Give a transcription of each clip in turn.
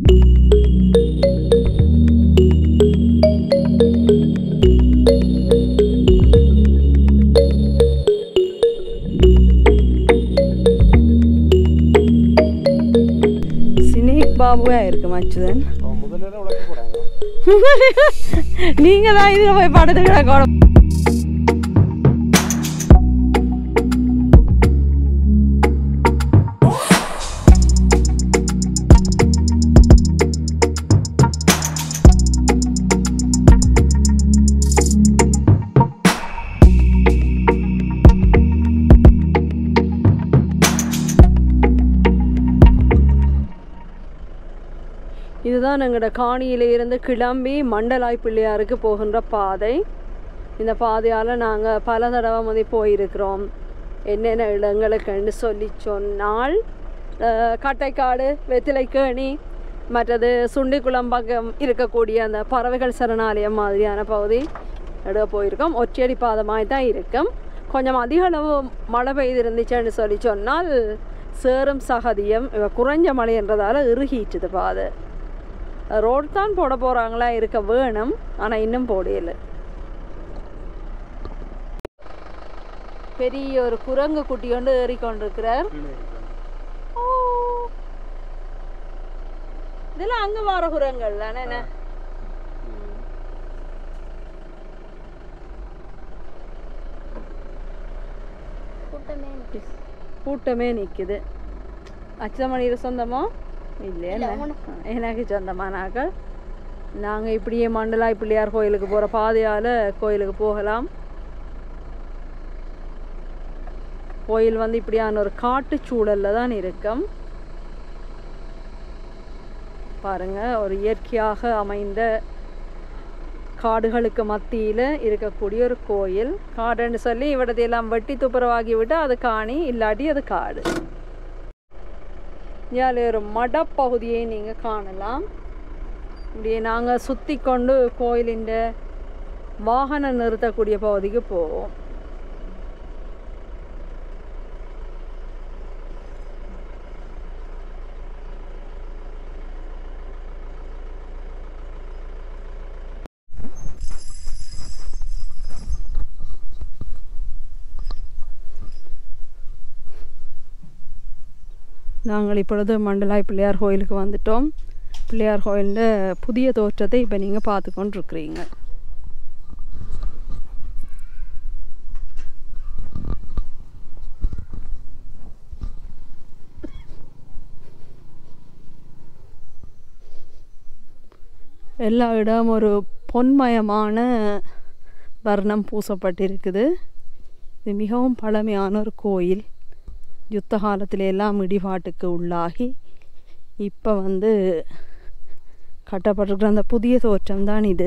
Snake பாபுவா இருக்கு மச்சுதன் முதல்ல உழைக்க போறாங்க நீங்க தான் இதுல போய் படுத்து கிடக்கணும் இதுதான் எங்களோட காணியில இருந்து கிளம்பி மண்டலாய் பிள்ளையாருக்கு போகின்ற பாதை இந்த பாதையால் நாங்கள் பல தடவை வந்து போயிருக்கிறோம் என்னென்ன இடங்களுக்குன்னு சொல்லி சொன்னால் அஹ், கட்டைக்காடு வெத்திலைக்கேணி மற்றது சுண்டிக்குளம் பக்கம் இருக்கக்கூடிய அந்த பறவைகள் சரணாலயம் மாதிரியான பகுதி எடுக்க போயிருக்கோம் ஒற்றையடி பாதமாய் தான் இருக்கும் கொஞ்சம் அதிக அளவு மழை பெய்திருந்துச்சுன்னு சொல்லி சொன்னால் சேரும் சகதியம் இவ குறைஞ்ச மழை என்றதால் இறுகிட்டுது பாதை ரோடு தான் போட போகிறாங்களா இருக்க வேணும் ஆனால் இன்னும் போடையில பெரிய ஒரு குரங்கு குட்டி கொண்டு ஏறிக்கொண்டிருக்கிறார் ஓ. இதெல்லாம் அங்கே வர குரங்கள் தானே என்ன ம். கூட்டமே நிற்குது அச்சமணியில் சொந்தமோ இல்லையா எனக்கு சொந்தமானாக்கள் நாங்கள் இப்படியே மண்டலாய் பிள்ளையார் கோயிலுக்கு போகிற பாதையால் கோயிலுக்கு போகலாம் கோயில் வந்து இப்படியான ஒரு காட்டு சூழல்ல தான் இருக்கும் பாருங்க ஒரு இயற்கையாக அமைந்த காடுகளுக்கு மத்தியில் இருக்கக்கூடிய ஒரு கோயில் காடுன்னு சொல்லி இவிடத்தையெல்லாம் வெட்டி துப்புரவாகி விட்டு அது காணி இல்லாட்டி அது காடு இதில் ஒரு மடப்பகுதியை நீங்கள் காணலாம் இப்படியே நாங்கள் சுற்றி கொண்டு கோயிலின் வாகனம் நிறுத்தக்கூடிய பகுதிக்கு போவோம் நாங்கள் இப்பொழுது மண்டலாய் பிள்ளையார் கோயிலுக்கு வந்துட்டோம் பிள்ளையார் கோயிலில் புதிய தோற்றத்தை இப்போ நீங்கள் பார்த்து கொண்டிருக்கிறீங்க எல்லா இடம் ஒரு பொன்மயமான வர்ணம் பூசப்பட்டிருக்குது இது மிகவும் பழமையான ஒரு கோயில் யுத்த காலத்துல எல்லாம் இடிபாட்டுக்கு உள்ளாகி இப்போ வந்து கட்டப்பட்டிருக்கிற அந்த புதிய தோற்றம் தான் இது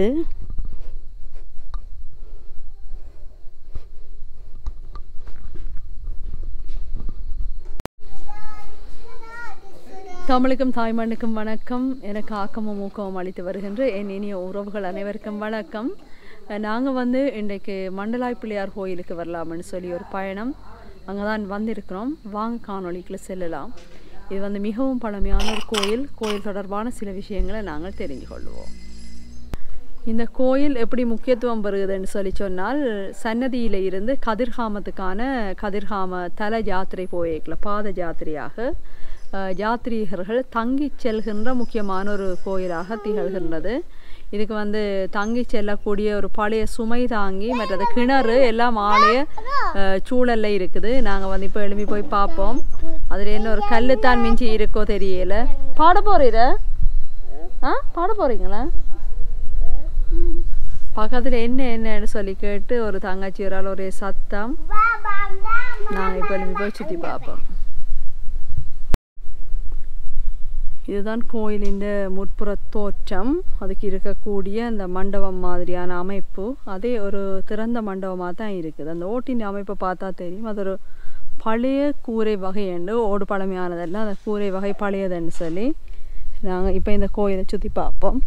தமிழுக்கும் தாய்மண்ணுக்கும் வணக்கம் எனக்கு ஆக்கமும் ஊக்கமும் அளித்து வருகின்ற என் இனிய உறவுகள் அனைவருக்கும் வணக்கம் நாங்கள் வந்து இன்றைக்கு மண்டலாய் பிள்ளையார் கோயிலுக்கு வரலாம்னு சொல்லி ஒரு பயணம் அங்கே தான் வந்திருக்கிறோம் வாங்க காணொளிக்குள்ள செல்லலாம் இது வந்து மிகவும் பழமையான ஒரு கோயில் கோயில் தொடர்பான சில விஷயங்களை நாங்கள் தெரிஞ்சு கொள்வோம் இந்த கோயில் எப்படி முக்கியத்துவம் பெறுகுதுன்னு சொல்லி சொன்னால் சன்னதியில இருந்து கதிர்காமத்துக்கான கதிர்காம தல ஜாத்திரை போயிருக்கல பாத ஜாத்திரையாக அஹ், யாத்ரீகர்கள் தங்கி செல்கின்ற முக்கியமான ஒரு கோயிலாக திகழ்கின்றது இதுக்கு வந்து தங்கி செல்லக்கூடிய ஒரு பழைய சுமை தாங்கி மற்றது கிணறு எல்லாம் ஆலய அஹ், சூழல்ல இருக்குது நாங்கள் வந்து இப்போ எழுப்பி போய் பார்ப்போம் அதில் என்ன ஒரு கல்லுத்தான் மிஞ்சி இருக்கோ தெரியல பாட போறீர ஆ பாட போறீங்களா பக்கத்தில் என்ன என்னன்னு சொல்லி கேட்டு ஒரு தங்கச்சி ஒரு ஆள் ஒரே சத்தம் நாங்கள் இப்போ எழுப்பி போய் சுற்றி பார்ப்போம் இதுதான் கோயிலின் முற்புற தோற்றம் அதுக்கு இருக்கக்கூடிய அந்த மண்டபம் மாதிரியான அமைப்பு அதே ஒரு திறந்த மண்டபமாக தான் இருக்குது அந்த ஓட்டின் அமைப்பை பார்த்தா தெரியும் அது ஒரு பழைய கூரை வகைன்னு ஓடு பழமையானதெல்லாம் அந்த கூரை வகை பழையதுன்னு சொல்லி நாங்கள் இப்போ இந்த கோயிலை சுற்றி பார்ப்போம்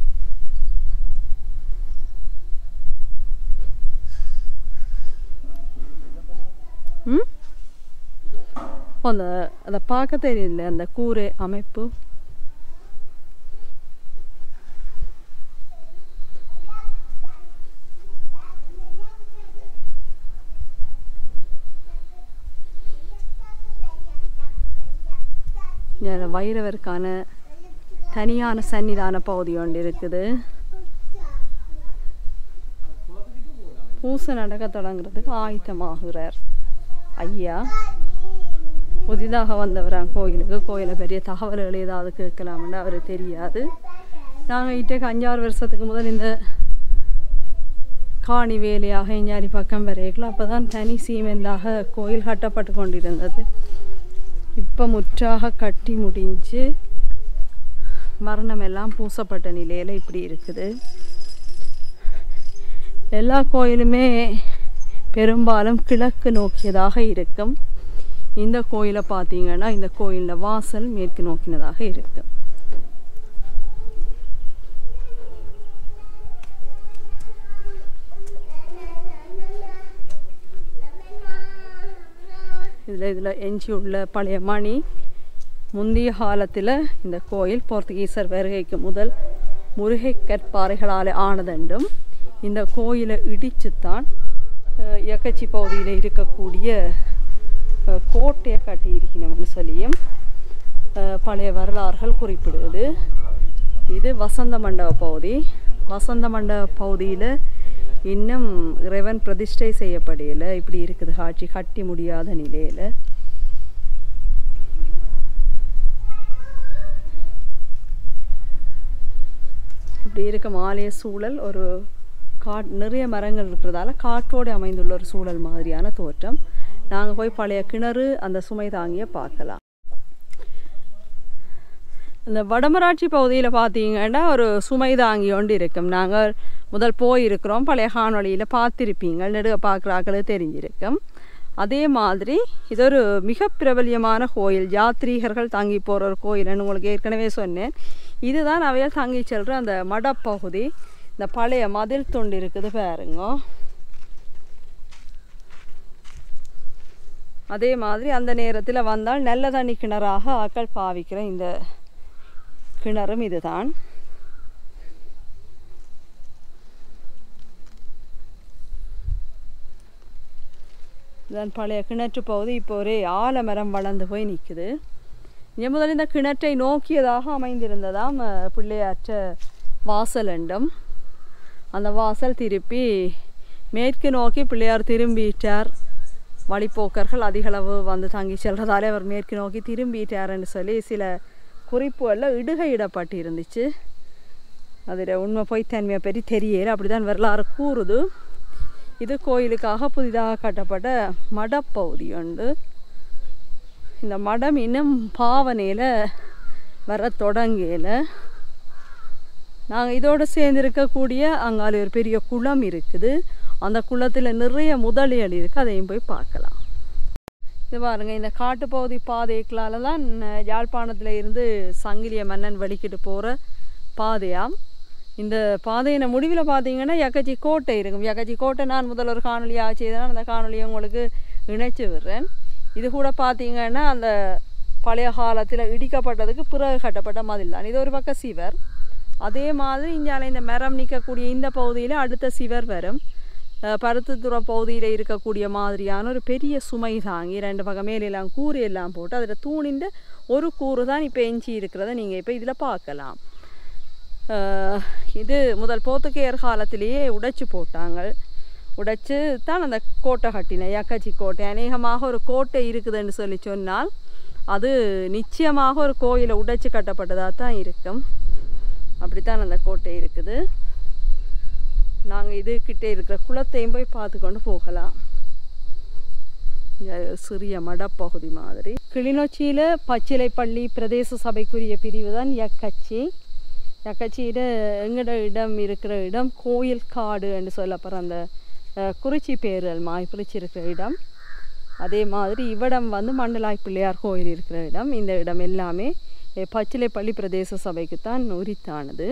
ம் அந்த அதை பார்க்க தெரியல அந்த கூரை அமைப்பு இங்க வைரவருக்கான தனியான சன்னிதான பகுதி ஒன்று இருக்குது பூசை நடக்க தொடங்குறதுக்கு ஆயத்தமாகிறார் ஐயா புதிதாக வந்தவரான் கோயிலுக்கு கோயிலை பெரிய தகவல்கள் ஏதாவது கேட்கலாம்னு அவருக்கு தெரியாது நாங்கள் இட்டக்கு அஞ்சாறு வருஷத்துக்கு முதல் இந்த காணி வேலையாக எஞ்சாலி பக்கம் வரைக்கலாம் அப்போ தான் தனி சீமெந்தாக கோயில் கட்டப்பட்டு கொண்டிருந்தது இப்போ முற்றாக கட்டி முடிஞ்சு மரணம் எல்லாம் பூசப்பட்ட நிலையில் இப்படி இருக்குது எல்லா கோயிலுமே பெரும்பாலும் கிழக்கு நோக்கியதாக இருக்கும் இந்த கோயிலை பார்த்தீங்கன்னா இந்த கோயிலில் வாசல் மேற்கு நோக்கினதாக இருக்கு இதில் இதில் எஞ்சி உள்ள பழைய மணி முந்தைய காலத்தில் இந்த கோயில் போர்த்துகீசர் வருகைக்கு முதல் முருகை கற்பாறைகளால் ஆனதென்றும் இந்த கோயிலை இடிச்சுத்தான் அஹ், இயக்கச்சி பகுதியில் இருக்கக்கூடிய அஹ், கோட்டையை கட்டியிருக்கணும்னு சொல்லியும் அஹ், பழைய வரலாறுகள் குறிப்பிடுது இது வசந்த மண்டப பகுதி வசந்த மண்டப பகுதியில் இன்னும் இறைவன் பிரதிஷ்டை செய்யப்படையில இப்படி இருக்குது காட்சி கட்டி முடியாத நிலையில் இப்படி இருக்க ஆலய சூழல் ஒரு காட் நிறைய மரங்கள் இருக்கிறதால காற்றோடு அமைந்துள்ள ஒரு சூழல் மாதிரியான தோற்றம் நாங்கள் போய் பழைய கிணறு அந்த சுமை தாங்கிய பார்க்கலாம் இந்த வடமராட்சி பகுதியில் பார்த்தீங்கன்னா ஒரு சுமை தாங்கி ஒன்று இருக்கும் நாங்கள் முதல் போயிருக்கிறோம் பழைய காணொளியில் பார்த்துருப்பீங்க நெடுக பார்க்குறாக்களே தெரிஞ்சிருக்கும் அதே மாதிரி இது ஒரு மிக பிரபல்யமான கோயில் யாத்ரீகர்கள் தங்கி போகிற ஒரு கோயில்னு உங்களுக்கு ஏற்கனவே சொன்னேன் இதுதான் அவையால் தங்கி செல்கிற அந்த மடப்பகுதி இந்த பழைய மதில் துண்டு இருக்குது பாருங்க அதே மாதிரி அந்த நேரத்தில் வந்தால் நல்ல தண்ணி கிணறாக ஆக்கள் பாவிக்கிற இந்த கிணறும் இதுதான் இதன் பழைய கிணற்று பகுதி இப்போ ஒரே ஆலமரம் வளர்ந்து போய் நிற்குது இங்கே முதல் இந்த கிணற்றை நோக்கியதாக அமைந்திருந்ததாம் அஹ், பிள்ளையாற்ற வாசலண்டம் அந்த வாசல் திருப்பி மேற்கு நோக்கி பிள்ளையார் திரும்பிட்டார் வழிப்போக்கர்கள் அதிகளவு வந்து தங்கி செல்றதாலே அவர் மேற்கு நோக்கி திரும்பிட்டாருன்னு சொல்லி சில குறிப்புகளில் இடுகையிடப்பட்டு இருந்துச்சு அதில் உண்மை பொய்த்தன்மையை பற்றி தெரியல அப்படி தான் வரலாறு கூறுது இது கோயிலுக்காக புதிதாக கட்டப்பட்ட மடப்பகுதி உண்டு இந்த மடம் இன்னும் பாவனையில் வர தொடங்கல நாங்கள் இதோடு சேர்ந்து இருக்கக்கூடிய அங்கால ஒரு பெரிய குளம் இருக்குது அந்த குளத்தில் நிறைய முதலியல் இருக்குது அதையும் போய் பார்க்கலாம் இது பாருங்க இந்த காட்டுப்பகுதி பாதைகளால் தான் அஹ், யாழ்ப்பாணத்தில் இருந்து சங்கிலிய மன்னன் வலிக்கிட்டு போகிற பாதையாம் இந்த பாதையின முடிவில் பார்த்தீங்கன்னா யக்கச்சி கோட்டை இருக்கும் யக்கச்சி கோட்டை நான் முதல்ல ஒரு காணொலியாக செய்தேன் அந்த காணொலியை உங்களுக்கு இணைச்சு விடுறேன் இது கூட பார்த்தீங்கன்னா அந்த பழைய காலத்தில் இடிக்கப்பட்டதுக்கு பிறகு கட்டப்பட்ட மதில் தான் இது ஒரு பக்கம் சிவர் அதே மாதிரி இங்கால இந்த மரம் நிற்கக்கூடிய இந்த பகுதியில் அடுத்த சிவர் வரும் அஹ் பருத்தித்துற பகுதியில் இருக்கக்கூடிய மாதிரியான ஒரு பெரிய சுமை தாங்கி ரெண்டு பக்கம் மேலெல்லாம் கூறு எல்லாம் போட்டு அதில் தூணின்ற ஒரு கூறு தான் இப்போ எஞ்சி இருக்கிறத நீங்கள் இப்போ இதில் பார்க்கலாம் அஹ் இது முதல் போர்த்துகேயர் காலத்திலேயே உடைச்சு போட்டாங்க உடைச்சு தான் அந்த கோட்டை கட்டினேன் யக்காச்சி கோட்டை அநேகமாக ஒரு கோட்டை இருக்குதுன்னு சொல்லி சொன்னால் அது நிச்சயமாக ஒரு கோயிலை உடைச்சு கட்டப்பட்டதாக தான் இருக்கும் அப்படித்தான் அந்த கோட்டை இருக்குது நாங்கள் இது கிட்டே இருக்கிற குளத்தையும் போய் பார்த்து கொண்டு போகலாம் இங்க சிறிய மடப்பகுதி மாதிரி கிளிநொச்சியில் பச்சிலைப்பள்ளி பிரதேச சபைக்குரிய பிரிவு தான் யக்கச்சி யக்கச்சியில் எங்கட இடம் இருக்கிற இடம் கோயில் காடு என்று சொல்லப்படுற அந்த அஹ், குறிச்சி பேரல் மாய் பிரிச்சிருக்கிற இடம் அதே மாதிரி இவ்விடம் வந்து மண்டலாய் பிள்ளையார் கோயில் இருக்கிற இடம் இந்த இடம் எல்லாமே அஹ், பச்சிலைப்பள்ளி பிரதேச சபைக்கு தான் உரித்தானது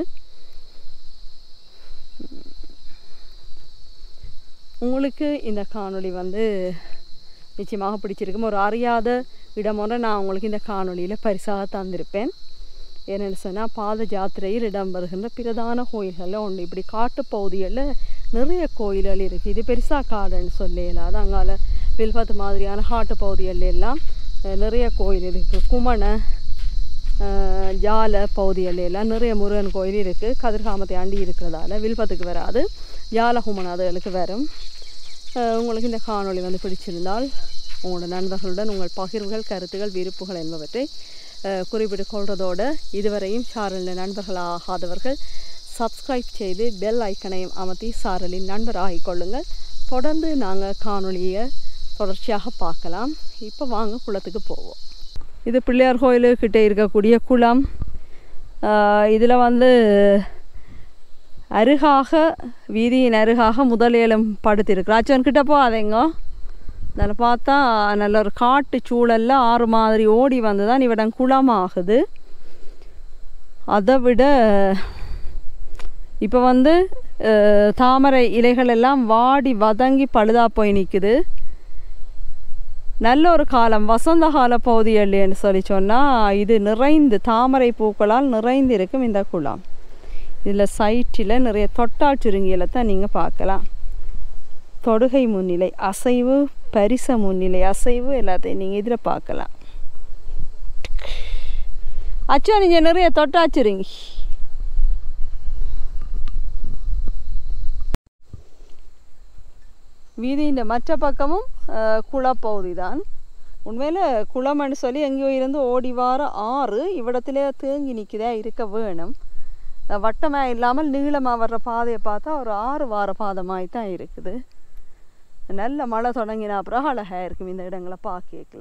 உங்களுக்கு இந்த காணொளி வந்து நிச்சயமாக பிடிச்சிருக்கும் ஒரு அறியாத இடம் ஒன்றை நான் உங்களுக்கு இந்த காணொளியில் பரிசாக தந்திருப்பேன் ஏன்னு சொன்னால் பாத ஜாத்திரையில் இடம் வருகின்ற பிரதான கோயில்களில் ஒன்று இப்படி காட்டு பகுதிகளில் நிறைய கோயில்கள் இருக்குது இது பெருசாக காடுன்னு சொல்லல அது அங்கால வில்பத்து மாதிரியான காட்டு பகுதிகளில் எல்லாம் அஹ், நிறைய கோயில் இருக்குது குமண அஹ், ஜால பகுதிகள் எல்லாம் நிறைய முருகன் கோயில் இருக்குது கதிர்காமத்தை ஆண்டி இருக்கிறதால வில்பத்துக்கு வராது ஜால ஹுமநாதுகளுக்கு வரும் அஹ், உங்களுக்கு இந்த காணொளி வந்து பிடிச்சிருந்தால் உங்களோட நண்பர்களுடன் உங்கள் பகிர்வுகள் கருத்துகள் விருப்புகள் என்பவற்றை அஹ், குறிப்பிட்டு கொள்வதோடு இதுவரையும் சாரலின் நண்பர்கள் ஆகாதவர்கள் சப்ஸ்கிரைப் செய்து பெல் ஐக்கனையும் அமர்த்தி சாரலின் நண்பராகிக் கொள்ளுங்கள் தொடர்ந்து நாங்கள் காணொளியை தொடர்ச்சியாக பார்க்கலாம் இப்போ வாங்க குளத்துக்கு போவோம் இது பிள்ளையார் கோயிலுக்கிட்ட இருக்கக்கூடிய குளம் இதில் வந்து அருகாக வீதியின் அருகாக முதலேலும் படுத்திருக்கு அச்சன் கிட்ட போகாதேங்க அதில் பார்த்தா நல்ல ஒரு காட்டு சூழல்ல ஆறு மாதிரி ஓடி வந்து தான் இவிடம் குளம் ஆகுது அதை விட இப்போ வந்து அஹ், தாமரை இலைகள் எல்லாம் வாடி வதங்கி பழுதா போய் நிற்குது நல்ல ஒரு காலம் வசந்த கால பகுதிகள்னு சொல்லி சொன்னால் இது நிறைந்து தாமரை பூக்களால் நிறைந்து இருக்கும் இந்த குளம் இதில் சைட்டில் நிறைய தொட்டால் சுருங்கியில் தான் நீங்கள் பார்க்கலாம் தொடுகை முன்னிலை அசைவு பரிச முன்னிலை அசைவு எல்லாத்தையும் நீங்கள் இதில் பார்க்கலாம் அச்சா நீங்கள் நிறைய தொட்டாச்சுருங்க வீதியின் மற்ற பக்கமும் அஹ், குளப்பகுதி தான் உண்மையில் குளம்னு சொல்லி எங்கேயோ இருந்து ஓடி வார ஆறு இவ்விடத்திலே தேங்கி நிற்குதே இருக்க வேணும் அஹ், வட்டமாக இல்லாமல் நீளமாக வர்ற பாதையை பார்த்தா ஒரு ஆறு வார பாதமாய் தான் இருக்குது நல்ல மழை தொடங்கின அப்புறம் அழகாக இருக்கும் இந்த இடங்களை பார்க்கல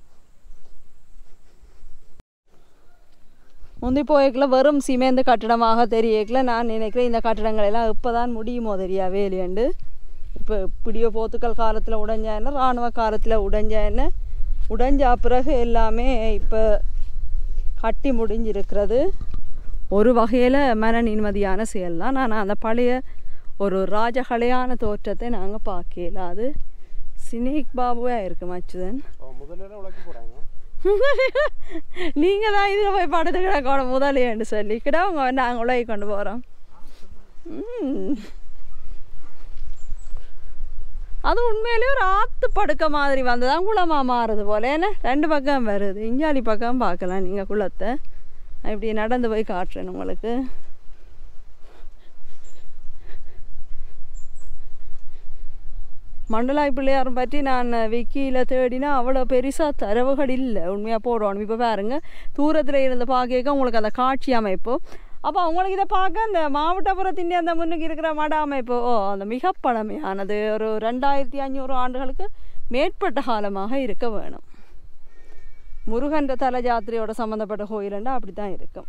முந்தி போய்க்கல வெறும் சிமெண்ட் கட்டிடமாக தெரியக்கல நான் நினைக்கிறேன் இந்த கட்டிடங்கள் எல்லாம் இப்போ தான் முடியுமோ தெரியா வேலையண்டு இப்போ இப்படியோ போத்துக்கள் காலத்தில் உடைஞ்சா என்ன இராணுவ காலத்தில் உடைஞ்சா என்ன உடைஞ்சா பிறகு எல்லாமே இப்போ கட்டி முடிஞ்சிருக்கிறது ஒரு வகையில் மன நிம்மதியான செயல் தான் ஆனால் அந்த பழைய ஒரு ராஜகலையான தோற்றத்தை நாங்கள் பார்க்கல அது சினேக் பாபுவே இருக்கு மச்சுதன் முதல்ல உழைக்க போறாங்க நீங்கள் தான் இதில் போய் படுத்து கிடக்கணும் முதலேன்னு சொல்லி கிடவங்க நாங்கள் உலகி கொண்டு போகிறோம் ம் அது உண்மையிலேயே ஒரு ஆத்து படுக்க மாதிரி வந்ததான் குளமாக மாறுது போல என்ன ரெண்டு பக்கம் வருது இஞ்சாலி பக்கம் பார்க்கலாம் நீங்கள் குளத்தை நான் இப்படி நடந்து போய் காட்டுறேன் உங்களுக்கு மண்டலாய் பிள்ளையார் பற்றி நான் விக்கியில் தேடினா அவ்வளோ பெருசாக தரவுகள் இல்லை உண்மையாக போடணும் இப்போ பாருங்க தூரத்தில் இருந்து பார்க்க உங்களுக்கு அந்த காட்சி அமைப்பு அப்போ உங்களுக்கு இதை பார்க்க அந்த மாவட்டபுரத்தின் அந்த முன்னுக்கு இருக்கிற மட அமைப்பு ஓ அந்த மிக பழமையானது ஒரு ரெண்டாயிரத்தி ஐநூறு ஆண்டுகளுக்கு மேற்பட்ட காலமாக இருக்க வேணும் முருகன்ற தல ஜாத்திரையோட சம்மந்தப்பட்ட கோயிலுண்டா அப்படி தான் இருக்கும்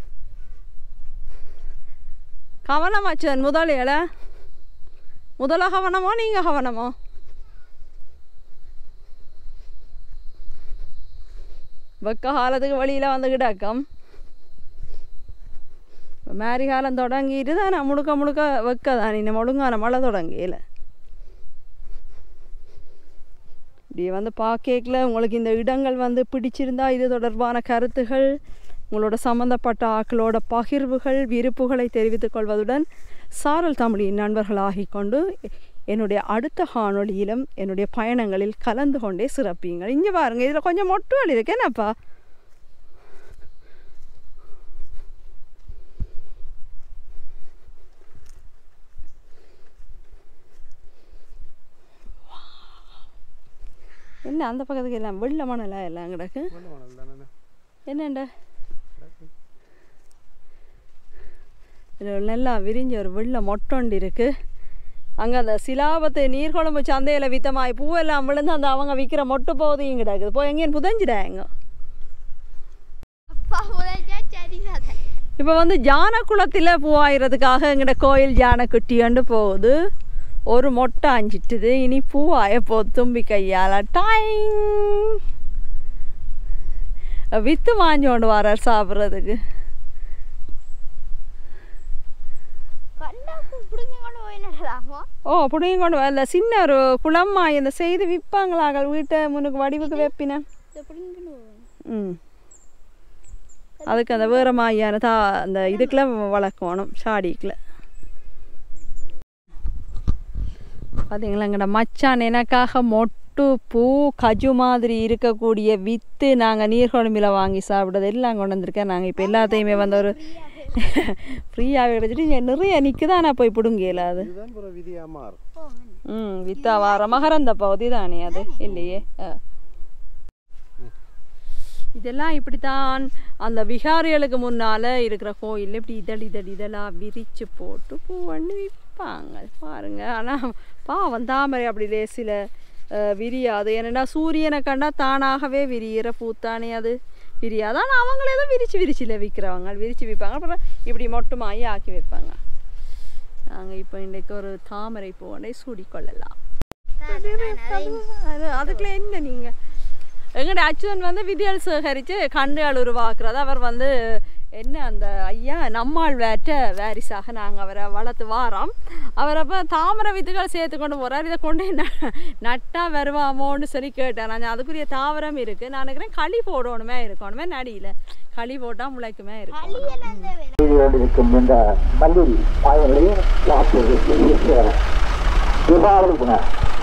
கவனம் அச்சன் முதலியல முதல்ல கவனமோ நீங்கள் கவனமோ வெக்க காலத்துக்கு வழியில் வந்து கிடக்கம் மேரி காலம் தொடங்கிட்டு தான் நான் முழுக்க முழுக்க வெக்க தான் இன்னும் ஒழுங்கான மழை தொடங்கல இப்படி வந்து பார்க்கல உங்களுக்கு இந்த இடங்கள் வந்து பிடிச்சிருந்தா இது தொடர்பான கருத்துகள் உங்களோட சம்மந்தப்பட்ட ஆக்களோட பகிர்வுகள் விருப்புகளை தெரிவித்துக் கொள்வதுடன் சாரல் தமிழின் நண்பர்களாகிக் கொண்டு என்னுடைய அடுத்த காணொளியிலும் என்னுடைய பயணங்களில் கலந்து கொண்டே சிறப்பீங்கள் இங்கே பாருங்க இதில் கொஞ்சம் மொட்டுகள் இருக்கு என்னப்பா என்ன அந்த பக்கத்துக்கு எல்லாம் வெள்ள மணலா எல்லாம் கிடக்கு வெள்ள மணல் தானே என்னண்டா இதில் நல்லா விரிஞ்ச ஒரு வெள்ள மொட்டொண்டு இருக்கு அங்கே அந்த சிலாபத்து நீர்குழம்பு சந்தையில் வித்தமாய் பூவெல்லாம் விழுந்து அந்த அவங்க விற்கிற மொட்டு போதையும் கிடக்குது போய் எங்கேயும் புதஞ்சிடாங்க அப்பா உழைச்சா சரி கதை இப்போ வந்து ஜானக்குளத்தில் பூவாயிரத்துக்காக எங்கட கோயில் ஜானை குட்டியாண்டு போகுது ஒரு மொட்டை அஞ்சிட்டுது இனி பூவாய போகுது தும்பி கையால் டாயிங் வித்து வாங்கிக்கொண்டு வரார் சாப்பிட்றதுக்கு கண்டா பிடிங்க கொண்டு போய் நடலாமோ ஓ பிடிங்கி கொண்டு வரல சின்ன ஒரு குளம்மா இந்த செய்து விற்பாங்களாக வீட்டை முன்னுக்கு வடிவுக்கு வைப்பினேன் இதை பிடிங்க கொண்டு போவேன் ம் அதுக்கு அந்த வேறு மாதிரியான தா அந்த இதுக்குள்ள வளர்க்கணும் சாடிக்குள்ள பார்த்தீங்களா எங்கட மச்சான் எனக்காக மொட்டு போட்டு பூ கஜு மாதிரி இருக்கக்கூடிய வித்து நாங்கள் நீர்கொழும்பில் வாங்கி சாப்பிட்றது எல்லாம் கொண்டு வந்திருக்கேன் நாங்கள் இப்போ எல்லாத்தையுமே வந்து ஒரு ஃப்ரீயாக கிடைச்சிட்டு இங்க நிறைய நிற்குதானே போய் பிடுங்கல அது இதுதான் புற விதியா மாறு ம் வித்தா வார மகரந்த பகுதி தானே அது இல்லையே ஆ. இதெல்லாம் இப்படித்தான் அந்த விகாரிகளுக்கு முன்னால் இருக்கிற கோயில் இப்படி இதழ் இதழ் இதழாக விரித்து போட்டு பூ பண்ணி விற்பாங்க பாருங்க ஆனால் பாவம் தாமரை அப்படி லேசில் விரியாது ஏன்னா சூரியனை கண்டா தானாகவே விரியிற பூத்தானே அது விரியாது ஆனால் அவங்களே தான் விரித்து விரிச்சில் விற்கிறவங்க விரித்து விற்பாங்க அப்புறம் இப்படி மொட்டுமாயி ஆக்கி வைப்பாங்க நாங்கள் இப்போ இன்றைக்கு ஒரு தாமரை பூவனை சூடிக்கொள்ளலாம் அது அதுக்குள்ள என்ன நீங்கள் எங்கட அச்சுவன் வந்து விதியல் சேகரித்து கண்டுகள் உருவாக்குறது அவர் வந்து என்ன அந்த ஐயா நம்மால் வேற்ற வாரிசாக நாங்கள் அவரை வளர்த்து வாரோம் அவர் அப்போ தாமரை வித்துகள் சேர்த்து கொண்டு போகிறார் இதை கொண்டு ந- நட்டா வருவாமோன்னு சொல்லி கேட்டேன் நான் அதுக்குரிய தாவரம் இருக்குது நான் நினைக்கிறேன் களி போடணுமே இருக்கணுமே நடியில் களி போட்டால் முளைக்குமே இருக்கும் இருக்கும் இந்த மல்லில் பாயங்களையும் தீபாவளி குணம்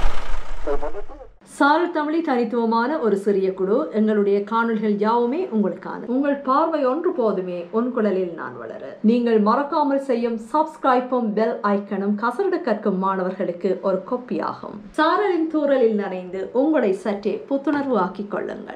சால் தமிழி தனித்துவமான ஒரு சிறிய குழு எங்களுடைய காணொளிகள் யாவுமே உங்களுக்கான உங்கள் பார்வை ஒன்று போதுமே உன் குழலில் நான் வளர நீங்கள் மறக்காமல் செய்யும் சப்ஸ்கிரைப்பும் பெல் ஐக்கனும் கசரடு கற்கும் மாணவர்களுக்கு ஒரு கொப்பியாகும் சாரலின் தூரலில் நனைந்து உங்களை சற்றே புத்துணர்வு ஆக்கிக் கொள்ளுங்கள்